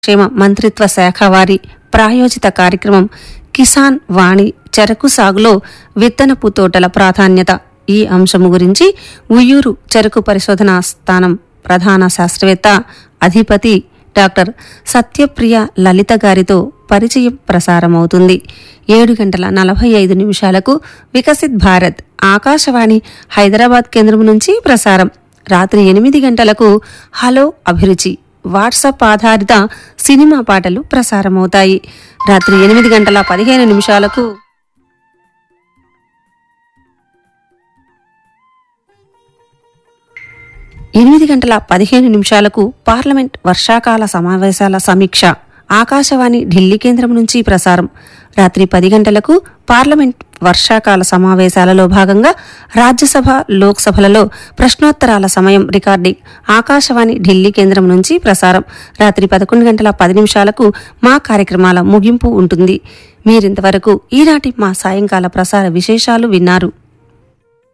క్షేమ మంత్రిత్వ శాఖ వారి ప్రాయోజిత కార్యక్రమం కిసాన్ వాణి చెరకు సాగులో విత్తనపు తోటల ప్రాధాన్యత ఈ అంశము గురించి ఉయ్యూరు చెరకు పరిశోధనా స్థానం ప్రధాన శాస్త్రవేత్త అధిపతి డాక్టర్ సత్యప్రియ లలిత గారితో పరిచయం ప్రసారమవుతుంది ఏడు గంటల నలభై ఐదు నిమిషాలకు వికసిత్ భారత్ ఆకాశవాణి హైదరాబాద్ కేంద్రం నుంచి ప్రసారం రాత్రి ఎనిమిది గంటలకు హలో అభిరుచి వాట్సాప్ ఆధారిత సినిమా పాటలు ప్రసారమవుతాయి రాత్రి ఎనిమిది గంటల పదిహేను నిమిషాలకు ఎనిమిది గంటల పదిహేను నిమిషాలకు పార్లమెంట్ వర్షాకాల సమావేశాల సమీక్ష ఆకాశవాణి ఢిల్లీ కేంద్రం నుంచి ప్రసారం రాత్రి పది గంటలకు పార్లమెంట్ వర్షాకాల సమావేశాలలో భాగంగా రాజ్యసభ లోక్సభలలో ప్రశ్నోత్తరాల సమయం రికార్డింగ్ ఆకాశవాణి ఢిల్లీ కేంద్రం నుంచి ప్రసారం రాత్రి పదకొండు గంటల పది నిమిషాలకు మా కార్యక్రమాల ముగింపు ఉంటుంది మీరింతవరకు ఈనాటి మా సాయంకాల ప్రసార విశేషాలు విన్నారు